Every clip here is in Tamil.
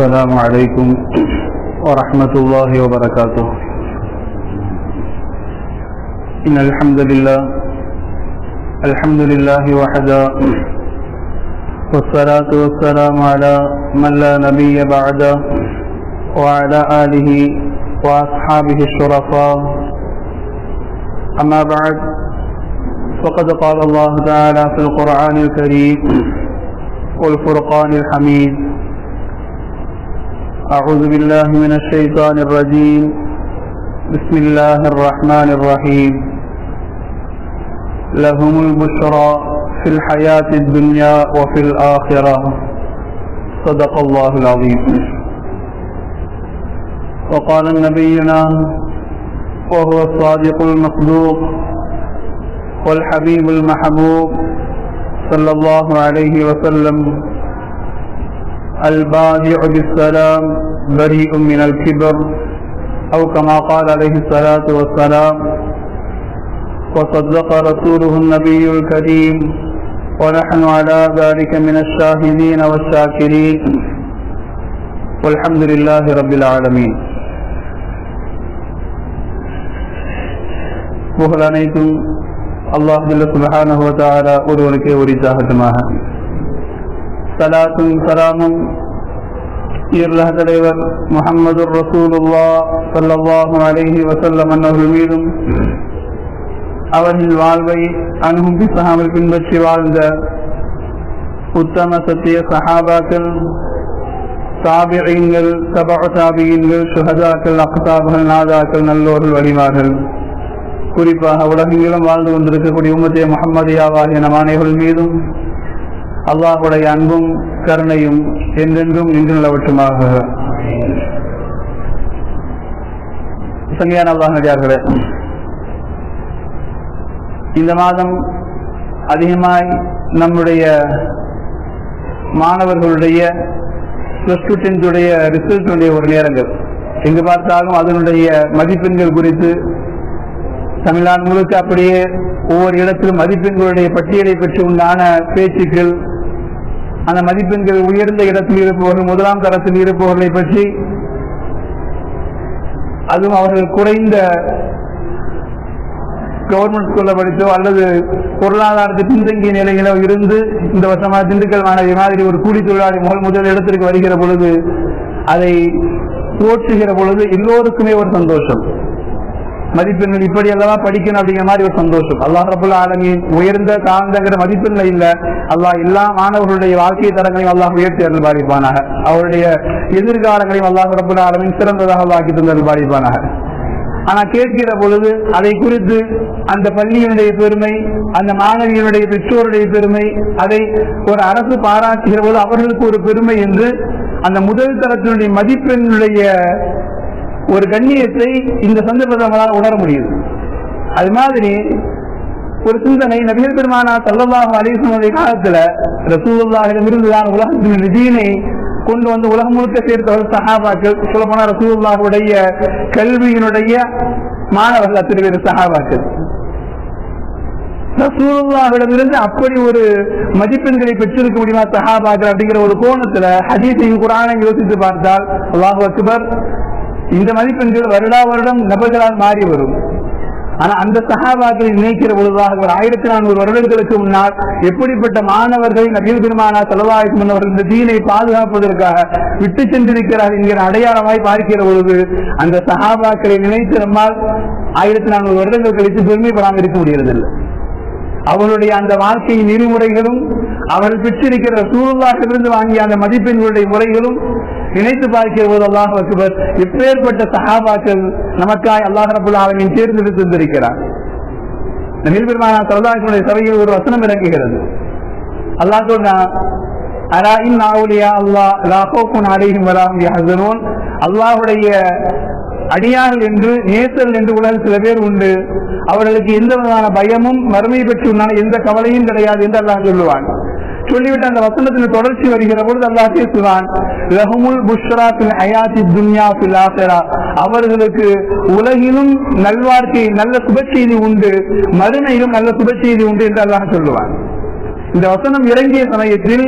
السلام عليكم ورحمة الله وبركاته إن الحمد لله الحمد لله وحده والصلاة والسلام على من لا نبي بعده وعلى آله وأصحابه الشرفاء أما بعد فقد قال الله تعالى في القرآن الكريم والفرقان الحميد أعوذ بالله من الشيطان الرجيم بسم الله الرحمن الرحيم لهم البشرى في الحياة الدنيا وفي الآخرة صدق الله العظيم وقال نبينا وهو الصادق المصدوق والحبيب المحبوب صلى الله عليه وسلم البادع بالسلام بريء من الكبر أو كما قال عليه الصلاة والسلام وصدق رسوله النبي الكريم ونحن على ذلك من الشاهدين والشاكرين والحمد لله رب العالمين புகழ் அனைத்தும் அல்லாஹ் சுபஹானஹு வதஆலா ஒருவனுக்கே உரித்தாகட்டுமாக சலாத்தும் சலாமும் ஈர்லக தலைவர் முகமது ரசூலுல்லா சல்லல்லாஹு அலைஹி வசல்லம் அன்னவர்கள் மீதும் அவர்கள் வாழ்வை அணுகும் பிசகாமல் பின்பற்றி வாழ்ந்த உத்தம சத்திய சஹாபாக்கள் தாபியங்கள் சபா தாபியங்கள் சுஹதாக்கள் அக்தாபுகள் நாதாக்கள் நல்லோர்கள் வழிமார்கள் குறிப்பாக உலகெங்கிலும் வாழ்ந்து கொண்டிருக்கக்கூடிய உம்மத்திய முகம்மதியாவாகிய நமானைகள் மீதும் அல்லாஹுடைய அன்பும் கருணையும் என்றென்றும் நின்று நிலவற்றுமாக சங்கியான அல்லாஹ் நடிகார்களே இந்த மாதம் அதிகமாய் நம்முடைய மாணவர்களுடைய பிளஸ் டூ டென்த்துடைய ரிசல்ட்டுடைய ஒரு நேரங்கள் எங்கு பார்த்தாலும் அதனுடைய மதிப்பெண்கள் குறித்து தமிழ்நாடு முழுக்க அப்படியே ஒவ்வொரு இடத்திலும் மதிப்பெண்களுடைய பட்டியலை பற்றி உண்டான பேச்சுக்கள் அந்த மதிப்பெண்கள் உயர்ந்த இடத்தில் இருப்பவர்கள் முதலாம் தரத்தில் இருப்பவர்களை பற்றி அதுவும் அவர்கள் குறைந்த கவர்மெண்ட் ஸ்கூல்ல படித்தோ அல்லது பொருளாதாரத்து பின்தங்கிய நிலையிலோ இருந்து இந்த வருஷமா திண்டுக்கல் மாணவி மாதிரி ஒரு கூலி தொழிலாளி முதல் முதல் இடத்திற்கு வருகிற பொழுது அதை போற்றுகிற பொழுது எல்லோருக்குமே ஒரு சந்தோஷம் மதிப்பெண்கள் இப்படி அல்லவா படிக்கணும் அப்படிங்கிற மாதிரி ஒரு சந்தோஷம் அல்லாஹ் ரபுல்ல ஆலமியின் உயர்ந்த தாழ்ந்தங்கிற மதிப்பெண்கள் இல்ல அல்லாஹ் எல்லா மாணவர்களுடைய வாழ்க்கை தரங்களையும் அல்லாஹ் உயர்த்தி அருள் பாதிப்பானாக அவருடைய எதிர்காலங்களையும் அல்லாஹ் ரபுல்ல ஆலமின் சிறந்ததாக ஆக்கி தந்தல் பாதிப்பானாக ஆனா கேட்கிற பொழுது அதை குறித்து அந்த பள்ளியினுடைய பெருமை அந்த மாணவியினுடைய பெற்றோருடைய பெருமை அதை ஒரு அரசு பாராட்டுகிற போது அவர்களுக்கு ஒரு பெருமை என்று அந்த முதல் தரத்தினுடைய மதிப்பெண்ணுடைய ஒரு கண்ணியத்தை இந்த சந்தர்ப்பத்தை நம்மளால் உணர முடியுது அது மாதிரி ஒரு சிந்தனை நபிகள் பெருமானா சல்லல்லாஹு அலிஸ்லமுடைய காலத்துல ரசூலுல்லாஹிடம் இருந்துதான் உலகத்தின் தீனை கொண்டு வந்து உலகம் முழுக்க சேர்த்தவர் சஹாபாக்கள் சொல்ல போனா ரசூலுல்லாஹுடைய கல்வியினுடைய மாணவர்கள் அத்தனை பேர் சஹாபாக்கள் ரசூலுல்லாஹிடமிருந்து அப்படி ஒரு மதிப்பெண்களை பெற்றிருக்க முடியுமா சஹாபாக்கள் அப்படிங்கிற ஒரு கோணத்துல ஹதீஸையும் குரானையும் யோசித்து பார்த்தால் அல்லாஹு அக்பர் இந்த மதிப்பெண்கள் வருடா வருடம் நபர்களால் மாறி வரும் ஆனா அந்த சகாபாக்களை நினைக்கிற பொழுதாக ஒரு ஆயிரத்தி நானூறு வருடங்களுக்கு முன்னால் எப்படிப்பட்ட மாணவர்கள் நபீல் பெருமானா செலவாய்க்கு முன்னவர்கள் இந்த தீனை பாதுகாப்பதற்காக விட்டு சென்றிருக்கிறார் என்கிற அடையாளமாய் பார்க்கிற பொழுது அந்த சகாபாக்களை நினைத்து நம்மால் ஆயிரத்தி நானூறு வருடங்கள் கழித்து பெருமைப்படாமல் இருக்க முடியறதில்லை அவர்களுடைய அந்த வாழ்க்கை நெறிமுறைகளும் அவர்கள் பெற்றிருக்கிற சூழலாக வாங்கிய அந்த மதிப்பெண்களுடைய முறைகளும் நினைத்து பார்க்கிற போது அல்லாஹ் அக்பர் எப்பேற்பட்ட சஹாபாக்கள் நமக்காய் அல்லாஹ் ரபுல் ஆலமின் தேர்ந்தெடுத்து இருந்திருக்கிறார் நபில் பெருமானா சரதாசனுடைய சபையில் ஒரு வசனம் இறங்குகிறது அல்லாஹ் சொன்னா அரா இன் ஆவுலியா அல்லாஹ் லாஹோக்குன் அலைஹிம் வராஹும் யஹ்சனூன் அல்லாஹ்வுடைய அடியார்கள் என்று நேசல் என்று உலகில் சில பேர் உண்டு அவர்களுக்கு எந்த விதமான பயமும் மறுமை பற்றி உண்டான எந்த கவலையும் கிடையாது என்று அல்லாஹ் சொல்லுவான் சொல்லிவிட்டு அந்த வசனத்தில் தொடர்ச்சி வருகிற பொழுது அல்லாஹ் பேசுவான் லஹுமுல் புஷ்ரா பில் ஹயாத்தி துன்யா பில் ஆசிரா அவர்களுக்கு உலகிலும் நல்வாழ்க்கை நல்ல சுபச்செய்தி உண்டு மறுமையிலும் நல்ல சுபச்செய்தி உண்டு என்று அல்லாஹ் சொல்லுவான் இந்த வசனம் இறங்கிய சமயத்தில்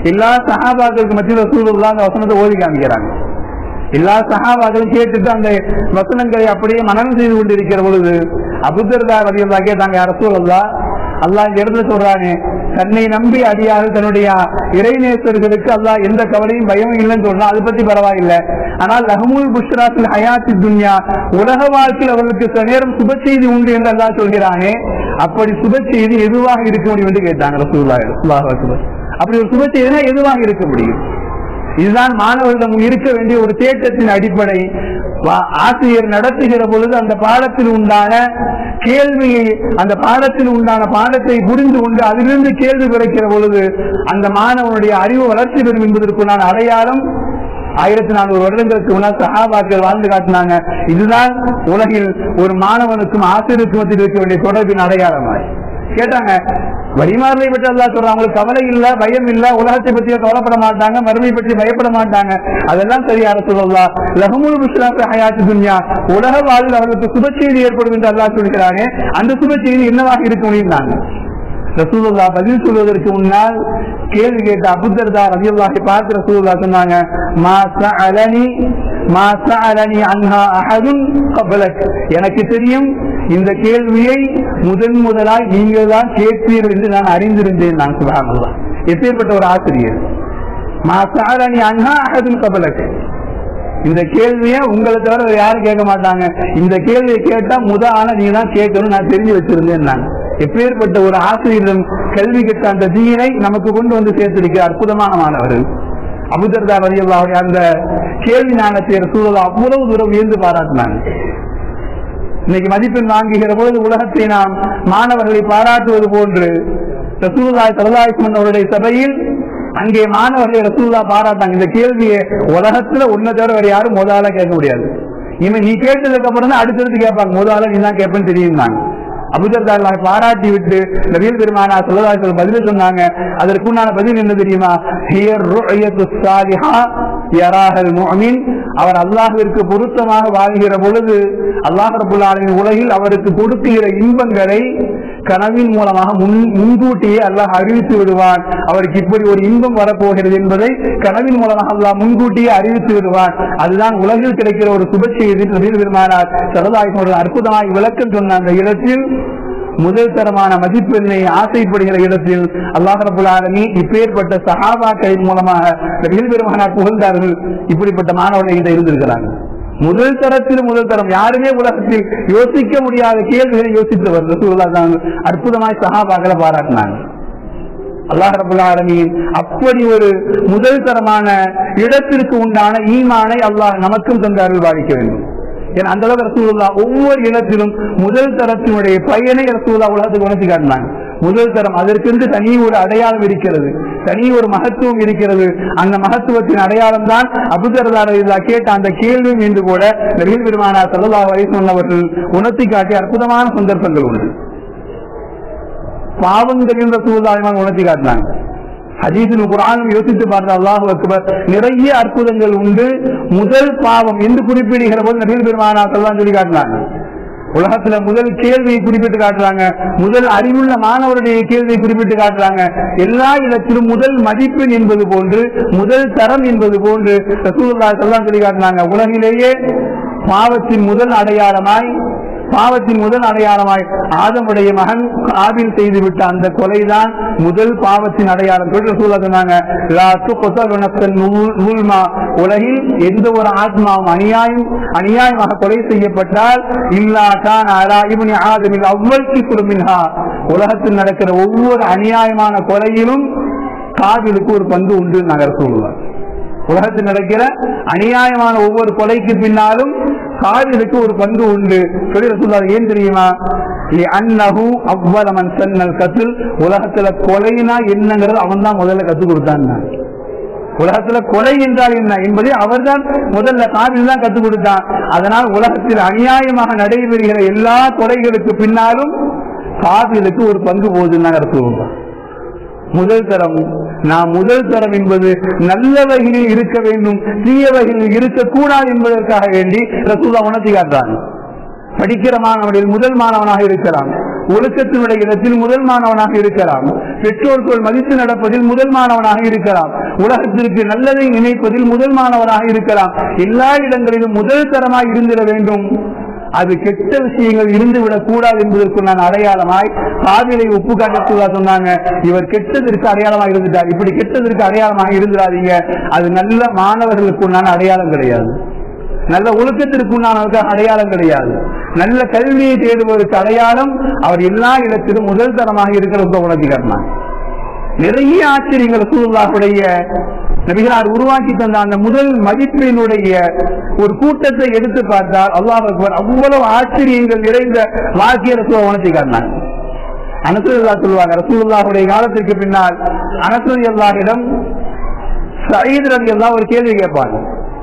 எல்லா சஹாபாக்களுக்கு மத்தியில் ரசூலுல்லாஹ் அந்த வசனத்தை ஓதி காமிக்கிறாங்க எல்லா சஹாபாக்களும் கேட்டுட்டு அந்த வசனங்களை அப்படியே மனனம் செய்து கொண்டிருக்கிற பொழுது அபுதர்தா ரதியல்லா கேட்டாங்க யார் ரசூலுல்லா அல்லாஹ் இந்த இடத்துல சொல்றாங்க தன்னை நம்பி அடியார்கள் தன்னுடைய இறைநேசர்களுக்கு அல்லாஹ் எந்த கவலையும் பயமும் இல்லைன்னு சொல்றான் அதை பத்தி பரவாயில்லை ஆனால் லஹமுல் புஷ்ராத்தில் ஹயாத்தி துன்யா உலக வாழ்க்கையில் அவர்களுக்கு சில நேரம் சுப செய்தி உண்டு என்று அல்லாஹ் சொல்கிறானே அப்படி சுப செய்தி எதுவாக இருக்க முடியும் என்று கேட்டாங்க ரசூலுல்லாஹி அல்லாஹ் அக்பர் அப்படி ஒரு சுப செய்தினா எதுவாக இருக்க முடியும் இதுதான் மாணவர்களிடம் இருக்க வேண்டிய ஒரு தேட்டத்தின் அடிப்படை வா- ஆசிரியர் நடத்துகிற பொழுது அந்த பாடத்தில் உண்டான கேள்வியை அந்த பாடத்தில் உண்டான பாடத்தை புரிந்து கொண்டு அதிலிருந்து கேள்வி பிறக்கிற பொழுது அந்த மாணவனுடைய அறிவு வளர்ச்சி பெறும் என்பதற்குண்டான அடையாளம் ஆயிரத்தி நானூறு வருடங்களுக்கு முன்னால் சஹாபாக்கள் வாழ்ந்து காட்டினாங்க இதுதான் உலகில் ஒரு மாணவனுக்கும் ஆசிரியருக்கும் மத்தியில் இருக்க வேண்டிய தொடர்பின் அடையாளமாய் கேட்டாங்க வரிமாறலை பற்றி அல்லா சொல்றாங்க அவங்களுக்கு கவலை இல்ல பயம் இல்ல உலகத்தை பற்றி கவலைப்பட மாட்டாங்க மறுமை பற்றி பயப்பட மாட்டாங்க அதெல்லாம் சரியான சொல்லலாம் லஹமுல் முஸ்லாத்து ஹயாத்து துன்யா உலக வாழ்வில் அவர்களுக்கு சுப செய்தி ஏற்படும் என்று அல்லாஹ் சொல்கிறாங்க அந்த சுப செய்தி என்னவாக இருக்க முடியும் ரசூலுல்லா பதில் சொல்வதற்கு முன்னால் கேள்வி கேட்ட அபுத்தர்தா ரலியல்லாஹி பார்த்து ரசூலுல்லா சொன்னாங்க மா சஅலனி மா சஅலனி அன்ஹா அஹதுன் கபலக் எனக்கு தெரியும் இந்த கேள்வியை முதன் முதலாய் நீங்கள் தான் கேட்பீர்கள் என்று நான் அறிந்திருந்தேன் நான் சுபஹானல்லாஹ் எப்பேற்பட்ட ஒரு ஆசிரியர் மா சஅலனி அன்ஹா அஹதுன் கபலக் இந்த கேள்வியை உங்களை தவிர வேற யாரும் கேட்க மாட்டாங்க இந்த கேள்வியை கேட்டா முத ஆனா நீங்க தான் கேட்கணும் நான் தெரிஞ்சு வச்சிருந்தேன் நான் எப்பேற்பட்ட ஒரு ஆசிரியரிடம் கல்வி கற்ற அந்த தீனை நமக்கு கொண்டு வந்து சேர்த்திருக்க அற்புதமான மாணவர்கள் அபுதர்தா வரியல்லாவுடைய அந்த கேள்வி ஞானத்தை சூழல் அவ்வளவு தூரம் உயர்ந்து பாராட்டினாங்க இன்னைக்கு மதிப்பெண் வாங்குகிற பொழுது உலகத்தை நாம் மாணவர்களை பாராட்டுவது போன்று ரசூலுல்லாஹி ஸல்லல்லாஹு அலைஹி வஸல்லம் அவருடைய சபையில் அங்கே மாணவர்களை ரசூலுல்லாஹ் பாராட்டாங்க இந்த கேள்வியை உலகத்துல உன்னை தவிர வேற யாரும் முதல்ல கேட்க முடியாது இவன் நீ கேட்டதுக்கு அப்புறம் தான் அடுத்தடுத்து கேட்பாங்க முதல்ல நீ தான் கேட்பேன்னு தெரியும் அபுதர்தார்களை பாராட்டி விட்டு நபிகள் பெருமானா சொல்லதார்கள் பதில் சொன்னாங்க அதற்கு உண்டான பதில் என்ன தெரியுமா ஹியர் ருஅயத்து ஸாலிஹா யராஹல் முஃமின் அவர் அல்லாஹ்விற்கு பொருத்தமாக வாழ்கிற பொழுது அல்லாஹ் ரபுல் ஆலமீன் உலகில் அவருக்கு கொடுக்கிற இன்பங்களை கனவின் மூலமாக முன் முன்கூட்டியே அல்லாஹ் அறிவித்து விடுவான் அவருக்கு இப்படி ஒரு இன்பம் வரப்போகிறது என்பதை கனவின் மூலமாக அல்லாஹ் முன்கூட்டியே அறிவித்து விடுவான் அதுதான் உலகில் கிடைக்கிற ஒரு சுப செய்தி நபீர் பெருமானார் சரதாய் அற்புதமாய் விளக்கம் சொன்ன அந்த இடத்தில் முதல் தரமான மதிப்பெண்ணை ஆசைப்படுகிற இடத்தில் அல்லாஹ் ரபுல் ஆலமீன் இப்பேற்பட்ட சஹாபாக்களின் மூலமாக நபீர் பெருமானார் புகழ்ந்தார்கள் இப்படிப்பட்ட மாணவர்கள் கிட்ட இருந்திருக்கிறாங்க முதல் தரத்தில் முதல் தரம் யாருமே உலகத்தில் யோசிக்க முடியாத கேள்விகளை யோசித்தவர் ரசூலுல்லாஹ் தான் அற்புதமாய் சஹாபாக்களை பாராட்டினாங்க அல்லாஹ் ரபுல் ஆலமீன் அப்படி ஒரு முதல் தரமான இடத்திற்கு உண்டான ஈமானை அல்லாஹ் நமக்கும் தந்து அருள் பாதிக்க வேண்டும் ஏன்னா அந்த அளவுக்கு ரசூலுல்லா ஒவ்வொரு இடத்திலும் முதல் தரத்தினுடைய பயனை ரசூலுல்லா உலகத்துக்கு உணர்த்தி காட்டினாங்க முதல் தரம் அதற்கென்று தனி ஒரு அடையாளம் இருக்கிறது தனி ஒரு மகத்துவம் இருக்கிறது அந்த மகத்துவத்தின் அடையாளம் தான் அபுதரதாரா கேட்ட அந்த கேள்வியும் என்று கூட நபிகள் பெருமானார் சல்லா வயசு அவர்கள் உணர்த்தி காட்டிய அற்புதமான சந்தர்ப்பங்கள் உண்டு பாவங்களின் ரசூலுல்லாஹி உணர்த்தி காட்டினாங்க ஹதீஸில் குரானும் யோசித்து பார்த்த அல்லாஹ் அக்பர் நிறைய அற்புதங்கள் உண்டு முதல் பாவம் என்று குறிப்பிடுகிற போது நபீல் பெருமானாக்கள் தான் சொல்லி காட்டினாங்க உலகத்துல முதல் கேள்வியை குறிப்பிட்டு காட்டுறாங்க முதல் அறிவுள்ள மாணவருடைய கேள்வியை குறிப்பிட்டு காட்டுறாங்க எல்லா இடத்திலும் முதல் மதிப்பெண் என்பது போன்று முதல் தரம் என்பது போன்று ரசூலுல்லாஹி ஸல்லல்லாஹு சொல்லி காட்டினாங்க உலகிலேயே பாவத்தின் முதல் அடையாளமாய் பாவத்தின் முதல் அடையாளமாய் ஆதமுடைய மகன் ஆபில் செய்துவிட்ட அந்த கொலைதான் முதல் பாவத்தின் அடையாளம் சொல்லி ரசூலா சொன்னாங்க லா துக்தலு நஃப்ஸன் நுல்- நுல்மா. உலகில் எந்த ஒரு ஆத்மாவும் அநியாயம் அநியாயமாக கொலை செய்யப்பட்டால் இல்லா கான் அலா இப்னி ஆதமில் அவ்வள் கிஃப்ரு மின்ஹா உலகத்தில் நடக்கிற ஒவ்வொரு அநியாயமான கொலையிலும் காபிலுக்கு ஒரு பங்கு உண்டு நகர் சொல்லுவார் உலகத்தில் நடக்கிற அநியாயமான ஒவ்வொரு கொலைக்கு பின்னாலும் காவிலுக்கு ஒரு பங்கு உண்டு சொல்லி ரசூலுல்லாஹ் ஏன் தெரியுமா அன்னஹு அவ்வள மன் சன்னல் கத்தில் உலகத்துல கொலைனா என்னங்கிறது அவன் தான் முதல்ல கத்து கொடுத்தான் உலகத்துல கொலை என்றால் என்ன என்பதை அவர்தான் முதல்ல காவில் தான் கத்துக் கொடுத்தான் அதனால் உலகத்தில் அநியாயமாக நடைபெறுகிற எல்லா கொலைகளுக்கு பின்னாலும் காவிலுக்கு ஒரு பங்கு போகுதுன்னு ரசூலுல்லாஹ் முதல் தரம் நாம் முதல் தரம் என்பது நல்ல வகையில் இருக்க வேண்டும் தீய வகையில் இருக்கக்கூடாது என்பதற்காக வேண்டி ரசூலா உணர்த்தி காட்டுறாங்க படிக்கிற மாணவனில் முதல் மாணவனாக இருக்கலாம் ஒழுக்கத்தினுடைய இடத்தில் முதல் மாணவனாக இருக்கலாம் பெற்றோர் சொல் மதித்து நடப்பதில் முதல் மாணவனாக இருக்கலாம் உலகத்திற்கு நல்லதை நினைப்பதில் முதல் மாணவனாக இருக்கலாம் எல்லா இடங்களிலும் முதல் தரமாய் இருந்திட வேண்டும் அது கெட்ட விஷயங்கள் இருந்துவிடக் கூடாது என்பதற்கு நான் அடையாளமாய் காவிலை உப்பு காட்டத்துவா சொன்னாங்க இவர் கெட்டதற்கு அடையாளமாக இருந்துட்டார் இப்படி கெட்டதற்கு அடையாளமாக இருந்துடாதீங்க அது நல்ல மாணவர்களுக்கு உண்டான அடையாளம் கிடையாது நல்ல ஒழுக்கத்திற்கு உண்டானவருக்கு அடையாளம் கிடையாது நல்ல கல்வியை தேடுவதற்கு அடையாளம் அவர் எல்லா இடத்திலும் முதல் தரமாக இருக்கிற ரொம்ப உணர்த்திக்காட்டினாங்க நிறைய ஆச்சரியங்கள் ரசூலுல்லாஹுடைய நபிகளார் உருவாக்கி தந்த அந்த முதல் மதிப்பினுடைய ஒரு கூட்டத்தை எடுத்து பார்த்தால் அல்லாஹ் அக்பர் அவ்வளவு ஆச்சரியங்கள் நிறைந்த வாழ்க்கைய ரசூலை உணர்த்தி காட்டினாங்க அனசுல்லா சொல்லுவாங்க ரசூலுல்லாஹுடைய காலத்திற்கு பின்னால் அனசுல் அல்லாஹிடம் சயீத் ரவி எல்லாம் ஒரு கேள்வி கேட்பாங்க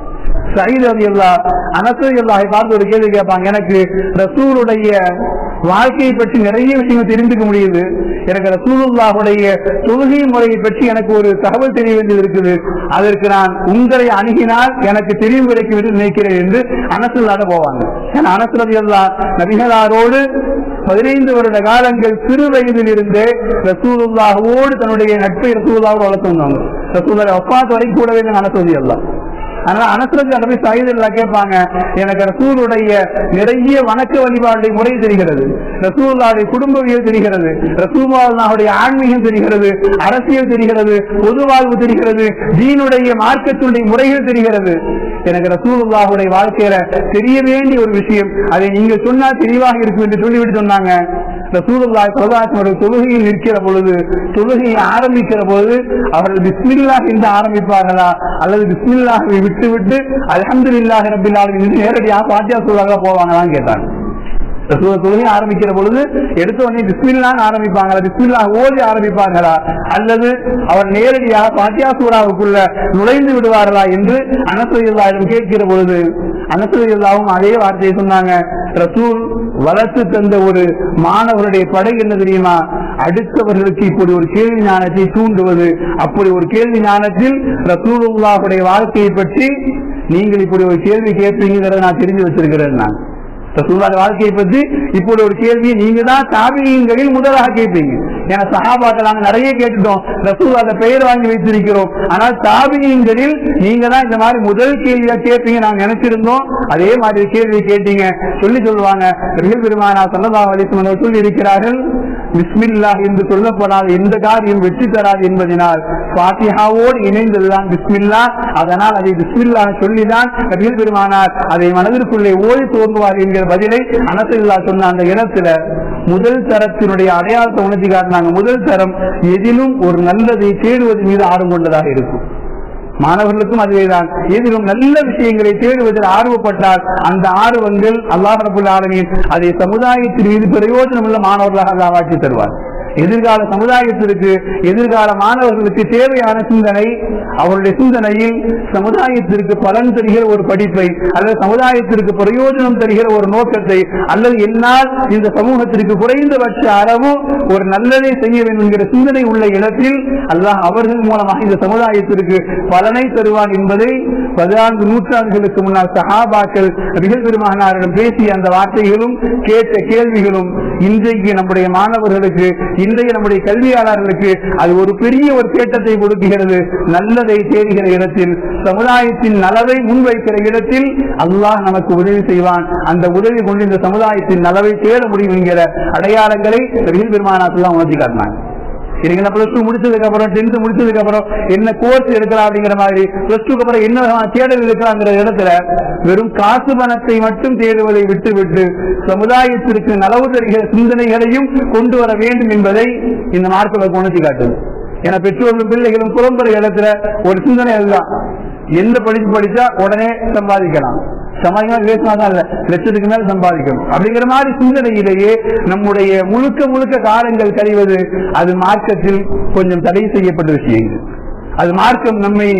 சயீத் ரவி அல்லா அனசுல் அல்லாஹை பார்த்து ஒரு கேள்வி கேட்பாங்க எனக்கு ரசூலுடைய வாழ்க்கையை பற்றி நிறைய விஷயங்கள் தெரிந்துக்க முடியுது எனக்கு ரசூலுல்லாஹுடைய தொழுகை முறையை பற்றி எனக்கு ஒரு தகவல் தெரிய வேண்டியது இருக்குது அதற்கு நான் உங்களை அணுகினால் எனக்கு தெரிவு கிடைக்கும் என்று நினைக்கிறேன் என்று அனசுல்லாட போவாங்க ஏன்னா அனசுலதி அல்லா நபிகளாரோடு பதினைந்து வருட காலங்கள் சிறு வயதில் இருந்தே ரசூலுல்லாஹோடு தன்னுடைய நட்பை ரசூலுல்லாவோடு வளர்த்து வந்தாங்க ரசூலுல்லாஹ் ஒப்பாத்து வரைக்கும் கூடவே அனசுலதி அல்லா அதனால அனசுரத்து அதை போய் சைதில் கேட்பாங்க எனக்கு ரசூலுடைய நிறைய வணக்க வழிபாடுடைய முறை தெரிகிறது ரசூலுடைய குடும்பவியல் தெரிகிறது ரசூலுடைய ஆன்மீகம் தெரிகிறது அரசியல் தெரிகிறது பொது வாழ்வு தெரிகிறது தீனுடைய மார்க்கத்துடைய முறைகள் தெரிகிறது எனக்கு ரசூலுல்லாஹுடைய வாழ்க்கையில தெரிய வேண்டிய ஒரு விஷயம் அதை நீங்க சொன்னா தெளிவாக இருக்கும் என்று சொல்லிவிட்டு சொன்னாங்க ரசூலுல்லாஹி பிரதாசனுடைய தொழுகையில் நிற்கிற பொழுது தொழுகையை ஆரம்பிக்கிற பொழுது அவர்கள் பிஸ்மில்லாஹ் என்று ஆரம்பிப்பார்களா அல்லது பிஸ்மில்லாஹை விட்டு விட்டு அல்ஹம்துலில்லாஹி ரப்பில் ஆலமீன் என்று நேரடியாக பாத்தியா சூழலாக போவாங்களான்னு கேட்டாங்க ரசூல தொழுகை ஆரம்பிக்கிற பொழுது எடுத்த உடனே பிஸ்மில்லான்னு ஆரம்பிப்பாங்களா பிஸ்மில்லா ஓதி ஆரம்பிப்பாங்களா அல்லது அவர் நேரடியாக பாத்தியா சூறாவுக்குள்ள நுழைந்து விடுவார்களா என்று அனசையுல்லாவிடம் கேட்கிற பொழுது அனசையுல்லாவும் அதே வார்த்தையை சொன்னாங்க ரசூல் வளர்த்து தந்த ஒரு மாணவருடைய படை என்ன தெரியுமா அடுத்தவர்களுக்கு இப்படி ஒரு கேள்வி ஞானத்தை தூண்டுவது அப்படி ஒரு கேள்வி ஞானத்தில் ரசூலுல்லாஹுடைய வாழ்க்கையை பற்றி நீங்கள் இப்படி ஒரு கேள்வி கேட்பீங்கிறத நான் தெரிஞ்சு வச்சிருக்கிறேன் நான் ரசூலுல்லாஹ் வாழ்க்கையை பற்றி இப்படி ஒரு கேள்வியை நீங்க தான் தாபியங்களில் முதலாக கேட்பீங்க ஏன்னா சஹாபாக்கள் நாங்க நிறைய கேட்டுட்டோம் ரசூல் அந்த பெயர் வாங்கி வைத்திருக்கிறோம் ஆனால் தாபியங்களில் நீங்க தான் இந்த மாதிரி முதல் கேள்வியா கேட்பீங்க நாங்க நினைச்சிருந்தோம் அதே மாதிரி கேள்வி கேட்டீங்க சொல்லி சொல்லுவாங்க ரஹீல் பெருமானா சல்லா அலிஸ்மன் சொல்லி இருக்கிறார்கள் பிஸ்மில்லா என்று சொல்லப்படாத எந்த காரியம் வெற்றி தராது என்பதனால் பாத்தியாவோடு இணைந்ததுதான் பிஸ்மில்லா அதனால் அதை பிஸ்மில்லா சொல்லிதான் நபிகள் பெருமானார் அதை மனதிற்குள்ளே ஓடி தோன்றுவார் என்கிற பதிலை அனசில்லா சொன்ன அந்த இடத்துல முதல் தரத்தினுடைய அடையாளத்தை உணர்த்தி காட்டினாங்க முதல் தரம் எதிலும் ஒரு நல்லதை தேடுவது மீது ஆர்வம் கொண்டதாக இருக்கும் மாணவர்களுக்கும் அதுவேதான் எதிலும் நல்ல விஷயங்களை தேடுவதில் ஆர்வப்பட்டால் அந்த ஆர்வங்கள் அல்லாஹ் ரபுல் ஆலமீன் அதை சமுதாயத்தின் மீது பிரயோஜனம் உள்ள மாணவர்களாக அல்லாஹ் ஆட்சி தருவார் எதிர்கால சமுதாயத்திற்கு எதிர்கால மாணவர்களுக்கு தேவையான சிந்தனை அவருடைய சிந்தனையில் சமுதாயத்திற்கு பலன் தருகிற ஒரு படிப்பை அல்லது சமுதாயத்திற்கு பிரயோஜனம் தருகிற ஒரு நோக்கத்தை அல்லது என்னால் இந்த சமூகத்திற்கு குறைந்தபட்ச அளவு ஒரு நல்லதை செய்ய வேண்டும் என்கிற சிந்தனை உள்ள இடத்தில் அல்லாஹ் அவர்கள் மூலமாக இந்த சமுதாயத்திற்கு பலனை தருவான் என்பதை பதினான்கு நூற்றாண்டுகளுக்கு முன்னால் சஹாபாக்கள் மிகல் பெருமானாரிடம் பேசிய அந்த வார்த்தைகளும் கேட்ட கேள்விகளும் இன்றைக்கு நம்முடைய மாணவர்களுக்கு இன்றைய நம்முடைய கல்வியாளர்களுக்கு அது ஒரு பெரிய ஒரு தேட்டத்தை கொடுக்கிறது நல்லதை தேடுகிற இடத்தில் சமுதாயத்தின் நலவை முன்வைக்கிற இடத்தில் அல்லாஹ் நமக்கு உதவி செய்வான் அந்த உதவி கொண்டு இந்த சமுதாயத்தின் நலவை தேட முடியும் என்கிற அடையாளங்களை ரயில் பெருமானாத்துலாம் உணர்த்தி காட்டினாங்க சரிங்களா பிளஸ் டூ முடிச்சதுக்கு அப்புறம் டென்த் முடிச்சதுக்கு அப்புறம் என்ன கோர்ஸ் எடுக்கலாம் அப்படிங்கிற மாதிரி பிளஸ் டூக்கு அப்புறம் என்ன விதமான தேடல் இருக்கலாங்கிற இடத்துல வெறும் காசு பணத்தை மட்டும் தேடுவதை விட்டு விட்டு சமுதாயத்திற்கு நலவு தருகிற சிந்தனைகளையும் கொண்டு வர வேண்டும் என்பதை இந்த மார்க்கத்தை உணர்த்தி காட்டுது ஏன்னா பெற்றோர்களும் பிள்ளைகளும் புலம்புற இடத்துல ஒரு சிந்தனை அதுதான் எந்த படிப்பு படிச்சா உடனே சம்பாதிக்கலாம் சமாளிக்கலாம் விவேசமா தான் இல்ல லட்சத்துக்கு மேல சம்பாதிக்கணும் அப்படிங்கிற மாதிரி சிந்தனையிலேயே நம்முடைய முழுக்க முழுக்க காலங்கள் கழிவது அது மார்க்கத்தில் கொஞ்சம் தடை செய்யப்பட்ட விஷயங்கள் அது மார்க்கம் நம்மை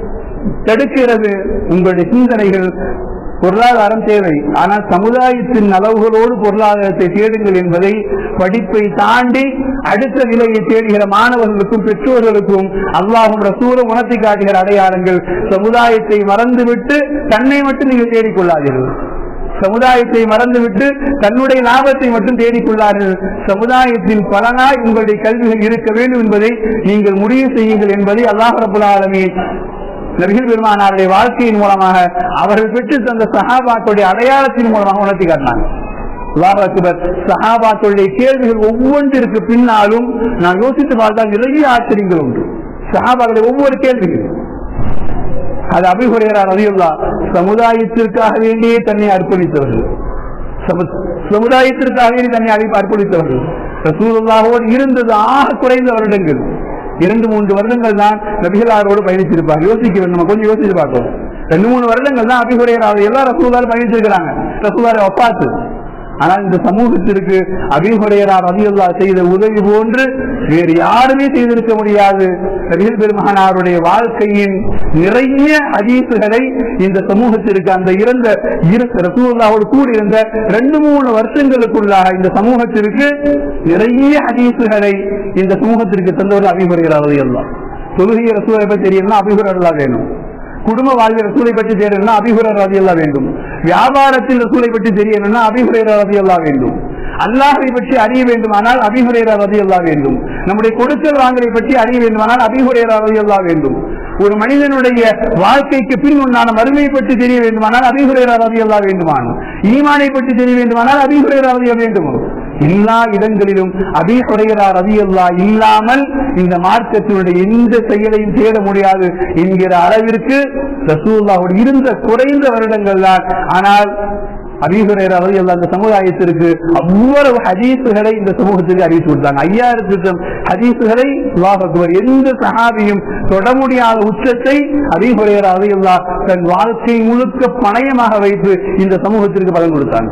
தடுக்கிறது உங்களுடைய சிந்தனைகள் பொருளாதாரம் தேவை ஆனால் சமுதாயத்தின் அளவுகளோடு பொருளாதாரத்தை தேடுங்கள் என்பதை படிப்பை தாண்டி அடுத்த நிலையை தேடுகிற மாணவர்களுக்கும் பெற்றோர்களுக்கும் அல்லாஹும் ரசூலும் உணர்த்தி காட்டுகிற அடையாளங்கள் சமுதாயத்தை மறந்துவிட்டு தன்னை மட்டும் நீங்கள் தேடிக்கொள்ளாதீர்கள் சமுதாயத்தை மறந்துவிட்டு தன்னுடைய லாபத்தை மட்டும் தேடிக்கொள்ளார்கள் சமுதாயத்தின் பலனாய் உங்களுடைய கல்விகள் இருக்க வேண்டும் என்பதை நீங்கள் முடிவு செய்யுங்கள் என்பதை அல்லாஹ் ரபுல் ஆலமீன் நபிகள் பெருமானாருடைய வாழ்க்கையின் மூலமாக அவர்கள் பெற்று தந்த சஹாபாக்களுடைய அடையாளத்தின் மூலமாக உணர்த்தி காட்டினாங்க அல்லாஹ் அக்பர் சஹாபாக்களுடைய கேள்விகள் ஒவ்வொன்றிற்கு பின்னாலும் நான் யோசித்து பார்த்தால் நிறைய ஆச்சரியங்கள் உண்டு சஹாபாக்களுடைய ஒவ்வொரு கேள்விகள் அது அபிஹுரையரார் ரதியுல்லா சமுதாயத்திற்காக வேண்டியே தன்னை அர்ப்பணித்தவர்கள் சமு- சமுதாயத்திற்காக வேண்டி தன்னை அழி- அர்ப்பணித்தவர்கள் ரசூலுல்லாஹோடு இருந்தது ஆக குறைந்த வருடங்கள் இரண்டு மூன்று வருடங்கள் தான் நபிகளாரோடு பயணிச்சிருப்பாங்க யோசிக்க வேண்டும் நம்ம கொஞ்சம் யோசிச்சு பார்க்கணும் ரெண்டு மூணு வருடங்கள் தான் அபிஹுரையரார் எல்லா ரசூலாரும் பயணிச்சிருக்கிறாங்க ரசூலாரை ஒப்பாத்து ஆனால் இந்த சமூகத்திற்கு அபிஹுரையரா ரதியுல்லா செய்த உதவி போன்று வேறு யாருமே செய்திருக்க முடியாது நபிகள் பெருமகனாருடைய வாழ்க்கையின் நிறைய ஹதீசுகளை இந்த சமூகத்திற்கு அந்த இறந்த இரு ரசூல்லாவோடு கூடியிருந்த ரெண்டு மூணு வருஷங்களுக்குள்ளாக இந்த சமூகத்திற்கு நிறைய ஹதீசுகளை இந்த சமூகத்திற்கு தந்தவர் அபிஹுரையரா ரதியுல்லா தொழுகைய ரசூலை பற்றி தெரியணும்னா அபிஹுரல்லா வேணும் குடும்ப வாழ்வில் ரசூலை பற்றி தெரியணும்னா அபிஹுரர் ரதியல்லா வேண்டும் வியாபாரத்தில் ரசூலை பற்றி தெரியணும்னா அபிஹுரேர ரதியல்லா வேண்டும் அல்லாஹை பற்றி அறிய வேண்டுமானால் அபிஹுரேரா ரதியல்லா வேண்டும் நம்முடைய கொடுக்கல் வாங்கலை பற்றி அறிய வேண்டுமானால் அபிஹுரேரா ரதியல்லா வேண்டும் ஒரு மனிதனுடைய வாழ்க்கைக்கு பின் உண்டான மறுமையை பற்றி தெரிய வேண்டுமானால் அபிஹுரேரா ரதியல்லா வேண்டுமானால் ஈமானை பற்றி தெரிய வேண்டுமானால் அபிஹுரேரா ரதிய வேண்டும் எல்லா இடங்களிலும் அபிஹுரையரா ரதியல்லா இல்லாமல் இந்த மார்க்கத்தினுடைய எந்த செயலையும் தேட முடியாது என்கிற அளவிற்கு ரசூல்லாவோடு இருந்த குறைந்த வருடங்கள் தான் ஆனால் அபிஹுரையரா ரதியல்லா அந்த சமுதாயத்திற்கு அவ்வளவு ஹதீசுகளை இந்த சமூகத்திற்கு அறிவித்து கொடுத்தாங்க ஐயாயிரத்து ஹதீசுகளை அல்லாஹ் அக்பர் எந்த சஹாபியும் தொட முடியாத உச்சத்தை அபிஹுரையரா ரதியல்லா தன் வாழ்க்கை முழுக்க பணயமாக வைத்து இந்த சமூகத்திற்கு பலன் கொடுத்தாங்க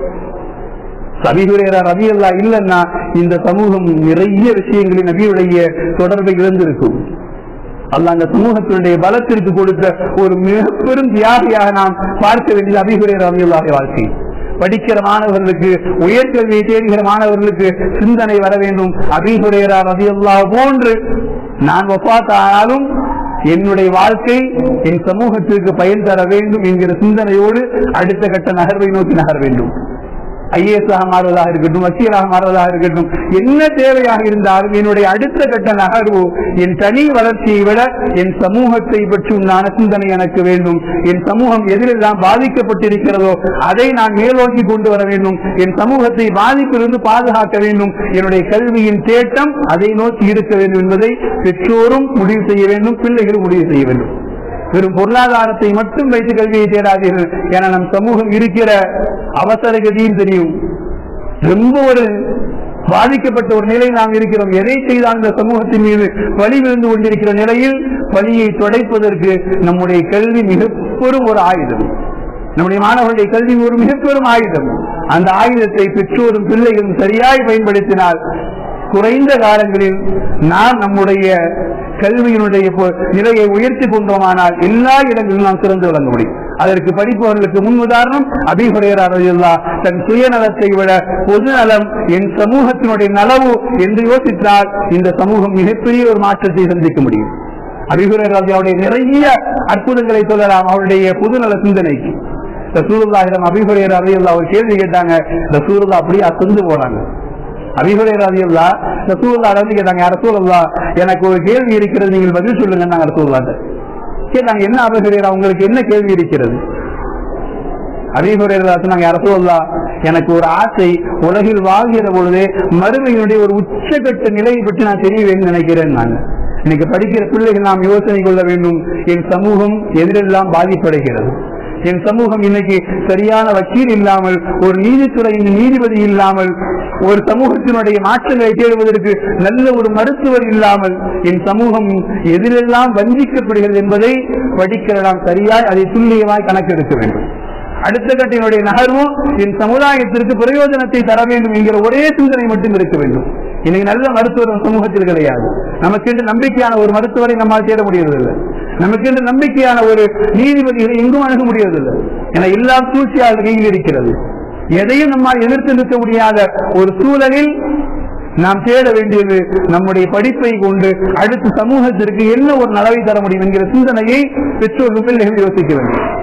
சபிகுரேரா ரவி அல்லா இல்லைன்னா இந்த சமூகம் நிறைய விஷயங்களில் நபியுடைய தொடர்பை இழந்திருக்கும் அல்ல அந்த சமூகத்தினுடைய பலத்திற்கு கொடுத்த ஒரு மிக பெரும் தியாகியாக நாம் பார்க்க வேண்டியது அபிகுரேரா ரவி அல்லாஹ் வாழ்க்கை படிக்கிற மாணவர்களுக்கு உயர்கல்வியை தேடுகிற மாணவர்களுக்கு சிந்தனை வர வேண்டும் அபிகுரேரா ரவி அல்லாஹ் போன்று நான் ஒப்பாத்தானாலும் என்னுடைய வாழ்க்கை என் சமூகத்திற்கு பயன் தர வேண்டும் என்கிற சிந்தனையோடு அடுத்த கட்ட நகர்வை நோக்கி நகர வேண்டும் ஐஏஎஸ் ஆக மாறுவதாக இருக்கட்டும் வக்கீலாக மாறுவதாக இருக்கட்டும் என்ன தேவையாக இருந்தாலும் என்னுடைய அடுத்த கட்ட நகர்வு என் தனி வளர்ச்சியை விட என் சமூகத்தை பற்றி உண்டான சிந்தனை எனக்கு வேண்டும் என் சமூகம் எதிலெல்லாம் பாதிக்கப்பட்டிருக்கிறதோ அதை நான் மேலோக்கி கொண்டு வர வேண்டும் என் சமூகத்தை பாதிப்பிலிருந்து பாதுகாக்க வேண்டும் என்னுடைய கல்வியின் தேட்டம் அதை நோக்கி இருக்க வேண்டும் என்பதை பெற்றோரும் முடிவு செய்ய வேண்டும் பிள்ளைகளும் முடிவு செய்ய வேண்டும் வெறும் பொருளாதாரத்தை மட்டும் வைத்து கல்வியை தேடாதீர்கள் என நம் சமூகம் இருக்கிற அவசர கதியும் தெரியும் ரொம்ப ஒரு பாதிக்கப்பட்ட ஒரு நிலை நாம் இருக்கிறோம் எதை செய்தால் இந்த சமூகத்தின் மீது பலி விழுந்து கொண்டிருக்கிற நிலையில் பலியை துடைப்பதற்கு நம்முடைய கல்வி மிக பெரும் ஒரு ஆயுதம் நம்முடைய மாணவர்களுடைய கல்வி ஒரு மிக பெரும் ஆயுதம் அந்த ஆயுதத்தை பெற்றோரும் பிள்ளைகளும் சரியாய் பயன்படுத்தினால் குறைந்த காலங்களில் நாம் நம்முடைய கல்வியினுடைய பொ- நிலையை உயர்த்தி கொண்டோமானால் எல்லா இடங்களிலும் நாம் சிறந்து விளங்க முடியும் அதற்கு படிப்பவர்களுக்கு முன் உதாரணம் அபிஹுரையரா தன் சுயநலத்தை விட பொது நலம் என் சமூகத்தினுடைய நலவு என்று யோசித்தால் இந்த சமூகம் மிகப்பெரிய ஒரு மாற்றத்தை சந்திக்க முடியும் அபிஹுரையர் ராஜாவுடைய நிறைய அற்புதங்களை சொல்லலாம் அவருடைய பொதுநல சிந்தனைக்கு ரசூலுல்லாஹிடம் அபிஹுரையர் ரலியல்லாஹு ஒரு கேள்வி கேட்டாங்க ரசூலுல்லா அப்படியே அசந்து போனாங்க அபிஹுரையர் ரலியல்லா ரசூலுல்லா வந்து கேட்டாங்க "யா ரசூலுல்லா எனக்கு ஒரு கேள்வி இருக்கிறது நீங்கள் பதில் சொல்லுங்க நாங்க ரசூலுல்லாட்ட கேட்டாங்க என்ன அபிஹுரையர் உங்களுக்கு என்ன கேள்வி இருக்கிறது அபிஹுரையர் சொன்னாங்க "யா ரசூலுல்லா எனக்கு ஒரு ஆசை உலகில் வாழ்கிற பொழுதே மறுமையினுடைய ஒரு உச்சகட்ட நிலையை பற்றி நான் தெரிய வேண்டும் நினைக்கிறேன் நான் இன்னைக்கு படிக்கிற பிள்ளைகள் நாம் யோசனை கொள்ள வேண்டும் என் சமூகம் எதிரெல்லாம் பாதிப்படைகிறது என் சமூகம் இன்னைக்கு சரியான வக்கீல் இல்லாமல் ஒரு நீதித்துறையின் நீதிபதி இல்லாமல் ஒரு சமூகத்தினுடைய மாற்றங்களை தேடுவதற்கு நல்ல ஒரு மருத்துவர் இல்லாமல் என் சமூகம் எதிரெல்லாம் வஞ்சிக்கப்படுகிறது என்பதை படிக்கிற நாம் சரியாய் அதை துல்லியமாய் கணக்கெடுக்க வேண்டும் அடுத்த கட்டினுடைய நகர்வும் என் சமுதாயத்திற்கு பிரயோஜனத்தை தர வேண்டும் என்கிற ஒரே சிந்தனை மட்டும் இருக்க வேண்டும் இன்னைக்கு நல்ல மருத்துவர் நம் சமூகத்தில் கிடையாது நமக்கென்று நம்பிக்கையான ஒரு மருத்துவரை நம்மால் தேட முடியறதில்லை நமக்கென்று நம்பிக்கையான ஒரு நீதிபதிகளை எங்கும் அணுக முடியறதில்லை என எல்லா சூழ்ச்சியாளர் கையில் இருக்கிறது எதையும் நம்மால் எதிர்த்து நிற்க முடியாத ஒரு சூழலில் நாம் தேட வேண்டியது நம்முடைய படிப்பை கொண்டு அடுத்த சமூகத்திற்கு என்ன ஒரு நலவை தர முடியும் என்கிற சிந்தனையை பெற்றோர்கள் பிள்ளைகள் யோசிக்க வேண்டும்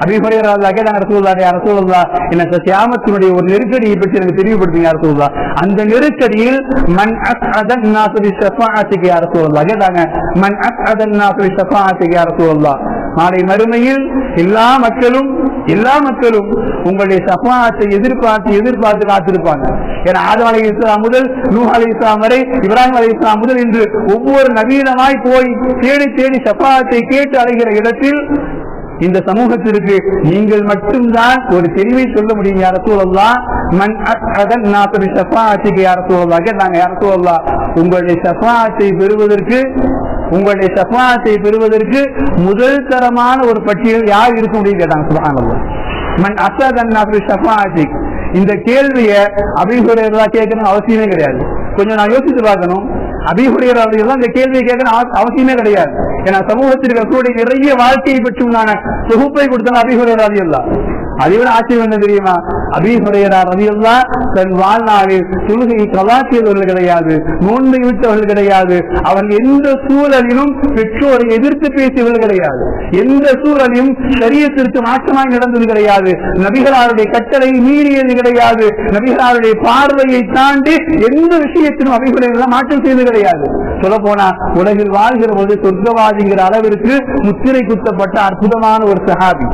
அபிஹுரையராக கேட்டாங்க ரசூல்லா ரசூல்லா எனக்கு சியாமத்தினுடைய ஒரு நெருக்கடியை பற்றி எனக்கு தெளிவுபடுத்துங்க ரசூல்லா அந்த நெருக்கடியில் மன் அஸ்அதன் நாசு பி ஷஃபாஅத்திக யா ரசூல்லா கேட்டாங்க மன் அஸ்அதன் நாசு பி ஷஃபாஅத்திக யா ரசூல்லா நாளை மறுமையில் எல்லா மக்களும் எல்லா மக்களும் உங்களுடைய சஃபாத்தை எதிர்பார்த்து எதிர்பார்த்து காத்திருப்பாங்க ஏன்னா ஆதம் அலி இஸ்லாம் முதல் நூ அலி இஸ்லாம் வரை இப்ராஹிம் அலி இஸ்லாம் முதல் என்று ஒவ்வொரு நவீனமாய் போய் தேடி தேடி சஃபாத்தை கேட்டு அலைகிற இடத்தில் இந்த சமூகத்திற்கு நீங்கள் மட்டும்தான் ஒரு தெளிவை சொல்ல முடியும் யார சூழல்லாம் மண் அதன் நாற்பது ஷஃபாத்துக்கு யார சூழலாம் கேட்டாங்க யார சூழலாம் உங்களுடைய ஷஃபாத்தை பெறுவதற்கு உங்களுடைய ஷஃபாத்தை பெறுவதற்கு முதல் தரமான ஒரு பட்டியல் யார் இருக்க முடியும் கேட்டாங்க சுபஹானல்லாஹ் மன் அசதன் நாற்பது ஷஃபாத்திக் இந்த கேள்வியை அபிஹுரையர்களா கேட்கணும் அவசியமே கிடையாது கொஞ்சம் நான் யோசித்து பார்க்கணும் அபிஹுரையர்கள் இந்த கேள்வியை கேட்கணும் அவ- அவசியமே கிடையாது ஏன்னா சமூகத்தில் இருக்கக்கூடிய நிறைய வாழ்க்கையை பற்றி உண்டான தொகுப்பை கொடுத்தாங்க அபிஹுரையர் ரதியல்லா அதை விட ஆச்சரியம் என்ன தெரியுமா அபிஹுரையரா ரதியல்லா தன் வாழ்நாளில் தொழுகையை கலாச்சியவர்கள் கிடையாது நோன்பை விட்டவர்கள் கிடையாது அவர்கள் எந்த சூழலிலும் பெற்றோரை எதிர்த்து பேசியவர்கள் கிடையாது எந்த சூழலிலும் சரியத்திற்கு மாற்றமாய் நடந்தது கிடையாது நபிகளாருடைய கட்டளை மீறியது கிடையாது நபிகளாருடைய பார்வையை தாண்டி எந்த விஷயத்திலும் அபிகுறைகளை மாற்றம் செய்தது கிடையாது சொல்ல போனா உலகில் வாழ்கிற போது சொர்க்கவாதிங்கிற அளவிற்கு முத்திரை குத்தப்பட்ட அற்புதமான ஒரு சஹாபி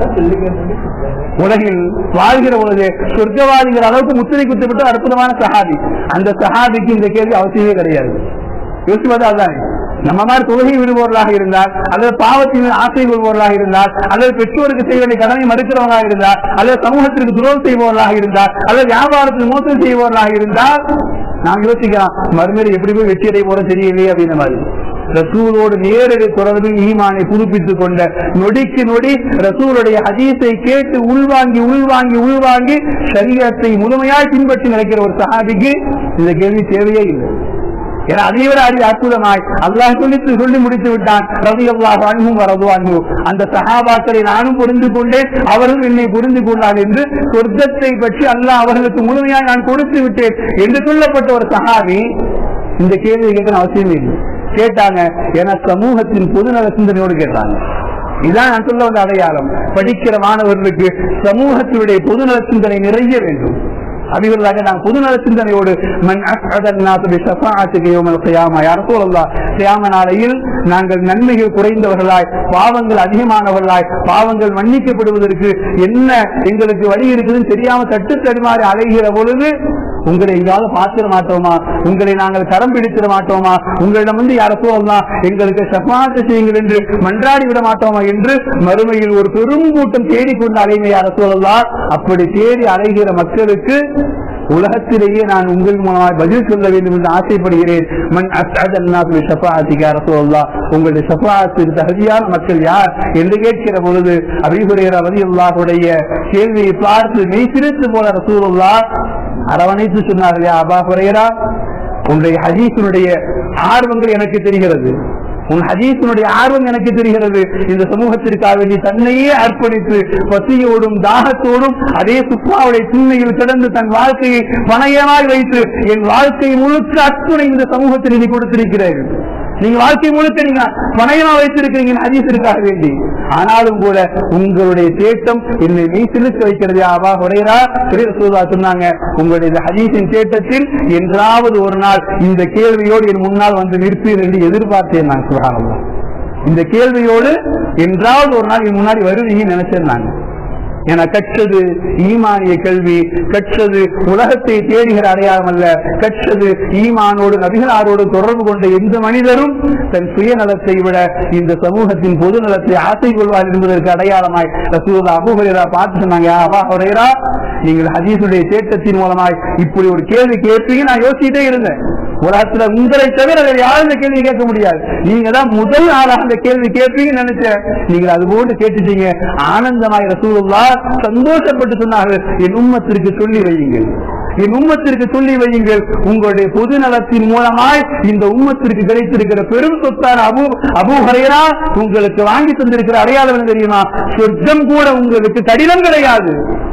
உலகில் வாழ்கிற பொழுது சொர்க்கவாதிங்கிற அளவுக்கு முத்திரை குத்தப்பட்ட அற்புதமான சஹாபி அந்த சஹாபிக்கு இந்த கேள்வி அவசியமே கிடையாது யோசிப்பது அதுதான் நம்ம மாதிரி தொழுகை விடுபவர்களாக இருந்தால் அல்லது பாவத்தின் மீது ஆசை கொள்பவர்களாக இருந்தால் அல்லது பெற்றோருக்கு செய்ய வேண்டிய கடனை மறுக்கிறவர்களாக இருந்தால் அல்லது சமூகத்திற்கு துரோகம் செய்பவர்களாக இருந்தால் அல்லது வியாபாரத்தில் மோசம் செய்பவர்களாக இருந்தால் நாம் யோசிக்கலாம் மறுமையில் எப்படி போய் வெற்றி அடைய போறோம் தெரியலையே அப்படின்ற மாதிரி ரசூலோடு நேரடி தொடர்பில் ஈமானை புதுப்பித்துக் கொண்ட நொடிக்கு நொடி ரசூலுடைய ஹதீஸை கேட்டு உள்வாங்கி உள்வாங்கி உள்வாங்கி சரீரத்தை முழுமையாய் பின்பற்றி நினைக்கிற ஒரு சஹாபிக்கு இந்த கேள்வி தேவையே இல்லை ஏன்னா அதை விட அறிவு அற்புதமாய் அல்லாஹ் சொல்லி சொல்லி முடித்து விட்டான் ரவி அல்லாஹ் அன்பும் வரது அன்பு அந்த சஹாபாக்களை நானும் புரிந்து கொண்டேன் அவரும் என்னை புரிந்து கொண்டார் என்று சொர்க்கத்தை பற்றி அல்லாஹ் அவர்களுக்கு முழுமையாய் நான் கொடுத்து விட்டேன் என்று சொல்லப்பட்ட ஒரு சஹாபி இந்த கேள்வி கேட்க அவசியமே இல்லை கேட்டாங்க என சமூகத்தின் பொதுநல சிந்தனையோடு கேட்டாங்க இதான் நான் சொல்ல வந்த அடையாளம் படிக்கிற மாணவர்களுக்கு சமூகத்தினுடைய பொதுநல சிந்தனை நிறைய வேண்டும் அபிவர்களாக நான் பொதுநல சிந்தனையோடு மன் அஸ்அதன் நாசு பி ஷஃபாஅத்திக யௌமல் கியாமா யா ரசூலல்லாஹ் கியாம நாளையில் நாங்கள் நன்மைகள் குறைந்தவர்களாய் பாவங்கள் அதிகமானவர்களாய் பாவங்கள் மன்னிக்கப்படுவதற்கு என்ன எங்களுக்கு வழி இருக்குதுன்னு தெரியாம தட்டு தடுமாறி அலைகிற பொழுது உங்களை எங்காவது பார்த்திட மாட்டோமா உங்களை நாங்கள் கரம் பிடித்திட மாட்டோமா உங்களிடம் வந்து யார சொல்லலாம் எங்களுக்கு சஃபாத்து செய்யுங்கள் என்று மன்றாடி விட மாட்டோமா என்று மறுமையில் ஒரு பெரும் கூட்டம் தேடிக்கொண்டு அலைமை யார சொல்லலாம் அப்படி தேடி அலைகிற மக்களுக்கு உலகத்திலேயே நான் உங்கள் மூலமாக பதில் சொல்ல வேண்டும் என்று ஆசைப்படுகிறேன் மன் அஸ்அதன்னாக்கு ஷஃபாஅத்திக யா ரசூலல்லாஹ் உங்களுடைய ஷஃபாஅத்துக்கு தகுதியான மக்கள் யார் என்று கேட்கிற பொழுது அபிஹுரேரா ரலியல்லாஹுடைய கேள்வியை பார்த்து மெய் சிரித்து போல ரசூலுல்லாஹ் அரவணைத்து சொன்னார்கள் யா அபா ஹுரைரா உன்னுடைய ஹதீஸினுடைய ஆர்வங்கள் எனக்கு தெரிகிறது உன் ஹதீஸினுடைய ஆர்வம் எனக்கு தெரிகிறது இந்த சமூகத்திற்காக வேண்டி தன்னையே அர்ப்பணித்து பசியோடும் தாகத்தோடும் அதே சுப்பாவுடைய சின்னையில் கிடந்து தன் வாழ்க்கையை பணயமாய் வைத்து என் வாழ்க்கை முழுக்க அத்துணை இந்த சமூகத்தில் நீ கொடுத்திருக்கிறீர்கள் நீங்க வாழ்க்கை முழுக்க நீங்க பணயமா வைத்திருக்கிறீங்க ஹதீஸிற்காக வேண்டி ஆனாலும் கூட உங்களுடைய தேட்டம் என்னை மெய் சிலுக்க வைக்கிறது ஆவா உடையரா சூதா சொன்னாங்க உங்களுடைய இந்த ஹதீஸின் தேட்டத்தில் என்றாவது ஒரு நாள் இந்த கேள்வியோடு என் முன்னால் வந்து நிற்பீர் என்று எதிர்பார்த்தேன் நான் சுகாரம் இந்த கேள்வியோடு என்றாவது ஒரு நாள் என் முன்னாடி வருவீங்கன்னு நினைச்சேன் நான் என கற்றது ஈமானிய கல்வி கற்றது உலகத்தை தேடுகிற அடையாளம் அல்ல கற்றது ஈமானோடு நபிகளாரோடு தொடர்பு கொண்ட எந்த மனிதரும் தன் சுயநலத்தை விட இந்த சமூகத்தின் பொது நலத்தை ஆசை கொள்வார் என்பதற்கு அடையாளமாய் ரசூலா அபுஹரேரா பார்த்து சொன்னாங்க அபா ஹுரைரா நீங்கள் ஹதீஸுடைய தேட்டத்தின் மூலமாய் இப்படி ஒரு கேள்வி கேட்பீங்க நான் யோசிச்சுட்டே இருந்தேன் உலகத்துல உங்களை தவிர வேற யாரும் இந்த கேள்வி கேட்க முடியாது நீங்க தான் முதல் ஆளாக அந்த கேள்வி கேட்பீங்கன்னு நினைச்சேன் நீங்கள் அது போன்று கேட்டுட்டீங்க ஆனந்தமாய் ரசூலுல்லா சந்தோஷப்பட்டு சொன்னார்கள் என் உம்மத்திற்கு சொல்லி வையுங்கள் என் உம்மத்திற்கு சொல்லி வையுங்கள் உங்களுடைய பொது நலத்தின் மூலமாய் இந்த உம்மத்திற்கு கிடைத்திருக்கிற பெரும் சொத்தான அபு அபு ஹரையரா உங்களுக்கு வாங்கி தந்திருக்கிற அடையாளம் என்ன தெரியுமா சொர்க்கம் கூட உங்களுக்கு கடினம் கிடையாது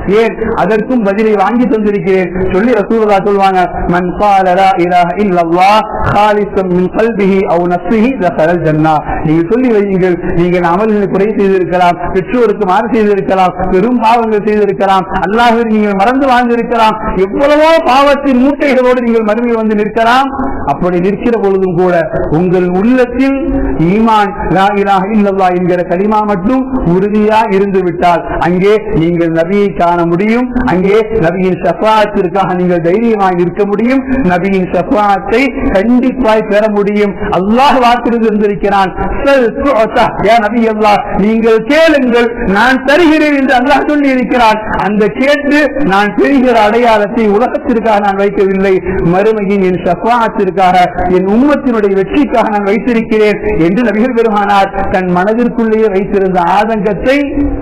ஏன் அதற்கும் பதிலை வாங்கி தந்திருக்கிறேன் சொல்லி ரசூலுல்லாஹ் சொல்வாங்க மன் قال لا اله الا الله خالصا من قلبه او نفسه دخل الجنه நீங்க சொல்லி வையுங்கள் நீங்கள் அமல்களை குறை செய்திருக்கலாம் பெற்றோருக்கு மாறு செய்திருக்கலாம் பெரும் பாவங்கள் செய்திருக்கலாம் அல்லாஹ்வை நீங்கள் மறந்து வாழ்ந்திருக்கலாம் எவ்வளவோ பாவத்தின் மூட்டைகளோடு நீங்கள் மறுமையில் வந்து நிற்கலாம் அப்படி நிற்கிற பொழுதும் கூட உங்கள் உள்ளத்தில் ஈமான் லா இலாஹ இல்லல்லாஹ் என்கிற கலிமா மட்டும் உறுதியா இருந்து விட்டால் அங்கே நீங்கள் நபியை காண முடியும் அங்கே நபியின் ஷஃபாத்திற்காக நீங்கள் தைரியமாய் நிற்க முடியும் நபியின் ஷஃபாத்தை கண்டிப்பாய் பெற முடியும் அல்லாஹ் வாக்குறுதி இருந்திருக்கிறான் "சல் துஅதா." யா நபி அல்லாஹ் நீங்கள் கேளுங்கள் நான் தருகிறேன் என்று அல்லாஹ் சொல்லி இருக்கிறான் அந்த கேட்டு நான் பெறுகிற அடையாளத்தை உலகத்திற்காக நான் வைக்கவில்லை மறுமையின் என் ஷஃபாத்திற்காக என் உம்மத்தினுடைய வெற்றிக்காக நான் வைத்திருக்கிறேன் என்று நபிகள் பெருமானார் தன் மனதிற்குள்ளேயே வைத்திருந்த ஆதங்கத்தை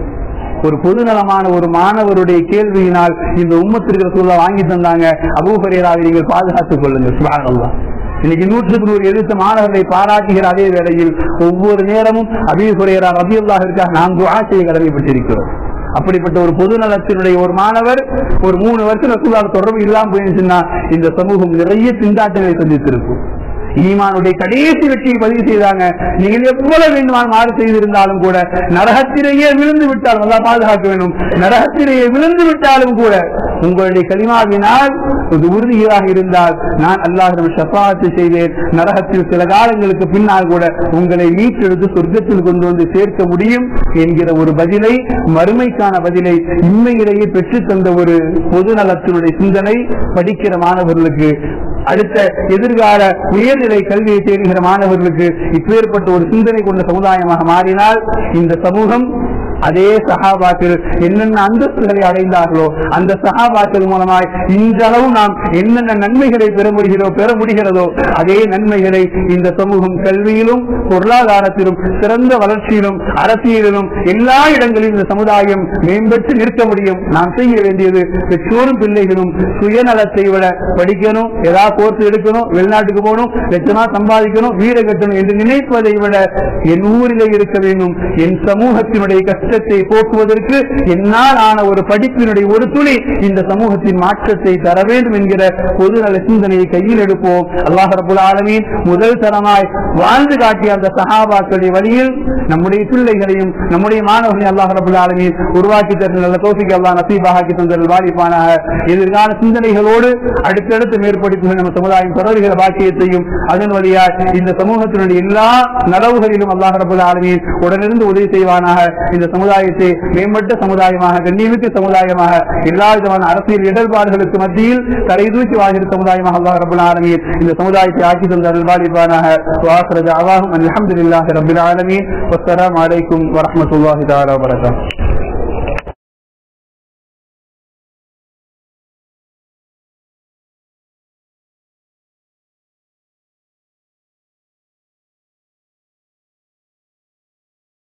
ஒரு பொதுநலமான ஒரு மாணவருடைய கேள்வியினால் இந்த உம்மத்திற்கு ரசூலுல்லாஹ் வாங்கி தந்தாங்க அபூஹரேராவை நீங்கள் பாதுகாத்துக் கொள்ளுங்கள் சுப்ஹானல்லாஹ் இன்னைக்கு நூற்றுக்கு நூறு எதிர்த்த மாணவர்களை பாராட்டுகிற அதே வேளையில் ஒவ்வொரு நேரமும் அபீஹுரேரா ரபியுல்லாஹிற்காக நாம் துஆ செய்ய கடமைப்பட்டிருக்கிறோம் அப்படிப்பட்ட ஒரு பொது நலத்தினுடைய ஒரு மாணவர் ஒரு மூணு வருஷம் ரசூலார் தொடர்பு இல்லாம போயிருச்சுன்னா இந்த சமூகம் நிறைய திண்டாட்டங்களை சந்தித்திருக்கும் ஈமானுடைய கடைசி வெற்றியை பதிவு செய்தாங்க நீங்கள் எவ்வளவு வேண்டுமானால் மாறு செய்திருந்தாலும் கூட நரகத்திலேயே விழுந்து விட்டால் நல்லா பாதுகாக்க வேண்டும் நரகத்திலேயே விழுந்து விட்டாலும் கூட உங்களுடைய கலிமாவினால் இது உறுதியாக இருந்தால் நான் அல்லாஹிடம் ஷஃபாத்து செய்தேன் நரகத்தில் சில காலங்களுக்கு பின்னால் கூட உங்களை மீட்டெடுத்து சொர்க்கத்தில் கொண்டு வந்து சேர்க்க முடியும் என்கிற ஒரு பதிலை மறுமைக்கான பதிலை இம்மையிலேயே பெற்றுத் தந்த ஒரு பொது நலத்தினுடைய சிந்தனை படிக்கிற மாணவர்களுக்கு அடுத்த எதிர்கால உயர்நிலை கல்வியை தேடுகிற மாணவர்களுக்கு இப்பேற்பட்ட ஒரு சிந்தனை கொண்ட சமுதாயமாக மாறினால் இந்த சமூகம் அதே சகாபாக்கள் என்னென்ன அந்தஸ்துகளை அடைந்தார்களோ அந்த சகாபாக்கள் மூலமாய் இன்றளவு நாம் என்னென்ன நன்மைகளை பெற முடிகிறோ பெற முடிகிறதோ அதே நன்மைகளை இந்த சமூகம் கல்வியிலும் பொருளாதாரத்திலும் சிறந்த வளர்ச்சியிலும் அரசியலிலும் எல்லா இடங்களிலும் இந்த சமுதாயம் மேம்பட்டு நிற்க முடியும் நாம் செய்ய வேண்டியது பெற்றோரும் பிள்ளைகளும் சுயநலத்தை விட படிக்கணும் ஏதாவது கோர்ஸ் எடுக்கணும் வெளிநாட்டுக்கு போகணும் லட்சமா சம்பாதிக்கணும் வீடு கட்டணும் என்று நினைப்பதை விட என் ஊரிலே இருக்க வேண்டும் என் சமூகத்தினுடைய கஷ்டத்தை போக்குவதற்கு என்னால் ஆன ஒரு படிப்பினுடைய ஒரு துளி இந்த சமூகத்தின் மாற்றத்தை தர வேண்டும் என்கிற பொதுநல சிந்தனையை கையில் எடுப்போம் அல்லாஹ் ரபுல் ஆலமீன் முதல் தரமாய் வாழ்ந்து காட்டிய அந்த சஹாபாக்களுடைய வழியில் நம்முடைய பிள்ளைகளையும் நம்முடைய மாணவர்களையும் அல்லாஹ் ரபுல் ஆலமீன் உருவாக்கி தரும் நல்ல தோசிக்கு அல்லாஹ் நசீபாக்கி தந்தல் வாலிப்பானாக எதிர்கால சிந்தனைகளோடு அடுத்தடுத்து மேற்படிப்புகள் நம்ம சமுதாயம் தொடர்கிற பாக்கியத்தையும் அதன் வழியாக இந்த சமூகத்தினுடைய எல்லா நலவுகளிலும் அல்லாஹ் ரபுல் ஆலமீன் உடனிருந்து உதவி செய்வானாக இந்த சமுதாயத்தை மேம்பட்ட சமுதாயமாக கண்ணியமிக்க சமுதாயமாக எல்லா விதமான அரசியல் இடர்பாடுகளுக்கு மத்தியில் தலை தூக்கி வாழ்கிற சமுதாயமாக அல்லாஹ் ரபுல் ஆலமீன் இந்த சமுதாயத்தை ஆக்கி தந்த அல்வாலிபானாக வாசரது அவாஹும் அல்ஹம்துலில்லாஹி ரபில் ஆலமீன் வஸ்ஸலாமு அலைக்கும் வரஹ்மத்துல்லாஹி தஆலா வபரகாத்துஹு